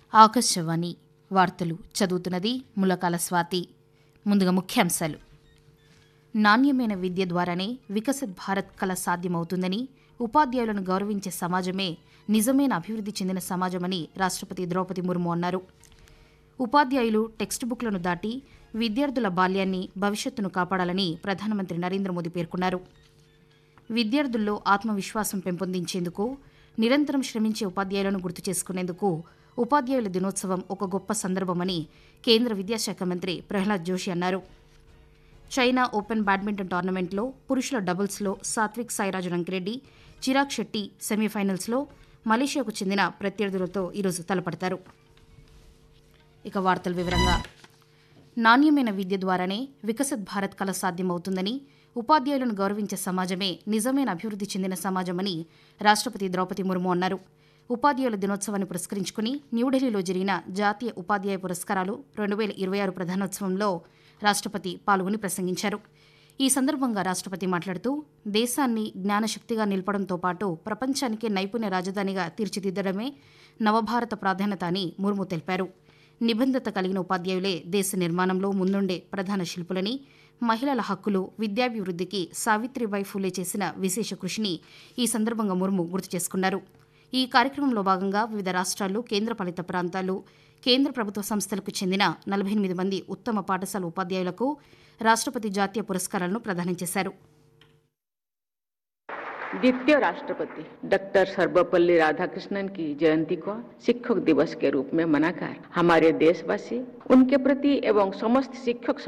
ఆకాశవాణి వార్తలు చదువుతున్నది ములకాల స్వాతి ముందుగా ముఖ్యాంశాలు నాణ్యమైన విద్య ద్వారానే వికసిత్ భారత్ కల సాధ్యమవుతుందని ఉపాధ్యాయులను గౌరవించే సమాజమే నిజమైన అభివృద్ధి చెందిన సమాజమని రాష్ట్రపతి ద్రౌపది ముర్ము అన్నారు ఉపాధ్యాయులు టెక్స్ట్ బుక్లను దాటి విద్యార్థుల బాల్యాన్ని భవిష్యత్తును కాపాడాలని ప్రధానమంత్రి నరేంద్ర మోదీ పేర్కొన్నారు విద్యార్థుల్లో ఆత్మవిశ్వాసం పెంపొందించేందుకు నిరంతరం శ్రమించే ఉపాధ్యాయులను గుర్తు చేసుకునేందుకు ఉపాధ్యాయుల దినోత్సవం ఒక గొప్ప సందర్భమని కేంద్ర విద్యాశాఖ మంత్రి ప్రహ్లాద్ జోషి అన్నారు చైనా ఓపెన్ బ్యాడ్మింటన్ టోర్నమెంట్లో పురుషుల డబుల్స్లో సాత్విక్ సాయిరాజ్ రంకిరెడ్డి చిరాగ్ శెట్టి సెమీఫైనల్స్లో మలేషియాకు చెందిన ప్రత్యర్థులతో ఈరోజు తలపడతారు ఇక వార్తల వివరంగా నాణ్యమైన విద్య ద్వారానే వికసిత్ భారత్ కల సాధ్యమవుతుందని ఉపాధ్యాయులను గౌరవించే సమాజమే నిజమైన అభివృద్ధి చెందిన సమాజమని రాష్ట్రపతి ద్రౌపది ముర్ము అన్నారు ఉపాధ్యాయుల దినోత్సవాన్ని పురస్కరించుకుని న్యూఢిల్లీలో జరిగిన జాతీయ ఉపాధ్యాయ పురస్కారాలు రెండు వేల ఇరవై ఆరు ప్రధానోత్సవంలో రాష్ట్రపతి పాల్గొని ప్రసంగించారు ఈ సందర్భంగా రాష్ట్రపతి మాట్లాడుతూ దేశాన్ని జ్ఞానశక్తిగా నిలపడంతో పాటు ప్రపంచానికే నైపుణ్య రాజధానిగా తీర్చిదిద్దడమే నవభారత ప్రాధాన్యత అని ముర్ము తెలిపారు నిబంధత కలిగిన ఉపాధ్యాయులే దేశ నిర్మాణంలో ముందుండే ప్రధాన శిల్పులని మహిళల హక్కులు విద్యాభివృద్ధికి సావిత్రిబాయి ఫూలే చేసిన విశేష కృషిని ఈ సందర్భంగా ముర్ము గుర్తు చేసుకున్నారు ఈ కార్యక్రమంలో భాగంగా వివిధ రాష్ట్రాలు కేంద్రపాలిత ప్రాంతాలు కేంద్ర ప్రభుత్వ సంస్థలకు చెందిన నలభై ఎనిమిది మంది ఉత్తమ పాఠశాల ఉపాధ్యాయులకు రాష్ట్రపతి జాతీయ పురస్కారాలను ప్రదానం చేశారు द्वितीय राष्ट्रपति डॉक्टर सर्वपल्ली राधाकृष्णन की जयंती को शिक्षक दिवस के रूप में मनाकर हमारे देशवासी उनके प्रति एवं समस्त शिक्षक